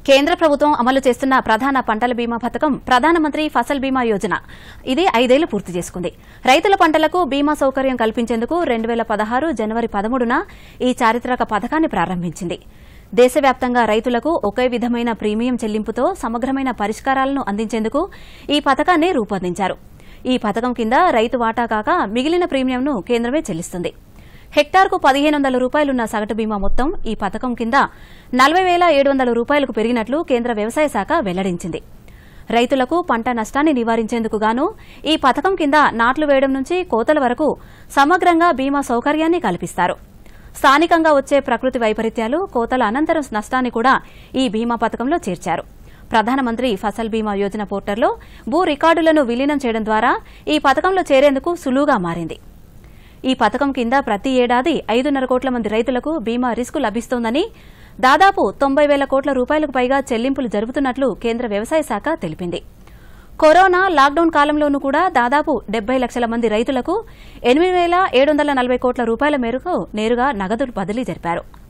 కేంద్ర ప్రభుత్వం అమలు చేస్తున్న ప్రధాన పంటల బీమా పథకం ప్రధానమంత్రి ఫసల్ బీమా యోజన ఇది ఐదేళ్లు పూర్తి చేసుకుంది రైతుల పంటలకు బీమా సౌకర్యం కల్పించేందుకు రెండు వేల పదహారు జనవరి పదమూడున ఈ చారిత్రక పథకాన్ని ప్రారంభించింది దేశవ్యాప్తంగా రైతులకు ఒకే విధమైన ప్రీమియం చెల్లింపుతో సమగ్రమైన పరిష్కారాలను అందించేందుకు ఈ పథకాన్ని రూపొందించారు ఈ పథకం కింద రైతు వాటా కాక మిగిలిన ప్రీమియంను కేంద్రమే చెల్లిస్తుంది హెక్టార్కు పదిహేను వందల రూపాయలున్న సగటు బీమా మొత్తం ఈ పథకం కింద నలభై వేల ఏడు వందల రూపాయలకు పెరిగినట్లు కేంద్ర వ్యవసాయ శాఖ వెల్లడించింది రైతులకు పంట నష్టాన్ని నివారించేందుకు గాను ఈ పథకం కింద నాట్లు వేయడం నుంచి కోతల వరకు సమగ్రంగా బీమా సౌకర్యాన్ని కల్పిస్తారు స్థానికంగా వచ్చే ప్రకృతి వైపరీత్యాలు కోతల అనంతరం నష్టాన్ని కూడా ఈ బీమా పథకంలో చేర్చారు ప్రధానమంత్రి ఫసల్ బీమా యోజన పోర్టల్లో భూ రికార్డులను విలీనం చేయడం ద్వారా ఈ పథకంలో చేరేందుకు సులువుగా మారింది ఈ పథకం కింద ప్రతి ఏడాది ఐదున్నర కోట్ల మంది రైతులకు బీమా రిస్క్ లభిస్తోందని దాదాపు తొంభై వేల కోట్ల రూపాయలకు పైగా చెల్లింపులు జరుపుతున్నట్లు కేంద్ర వ్యవసాయ శాఖ తెలిపింది కరోనా లాక్డౌన్ కాలంలోనూ కూడా దాదాపు డెబ్బై లక్షల మంది రైతులకు ఎనిమిది వేల ఏడు వందల నలభై కోట్ల రూపాయల మేరకు నేరుగా నగదు బదిలీ జరిపారు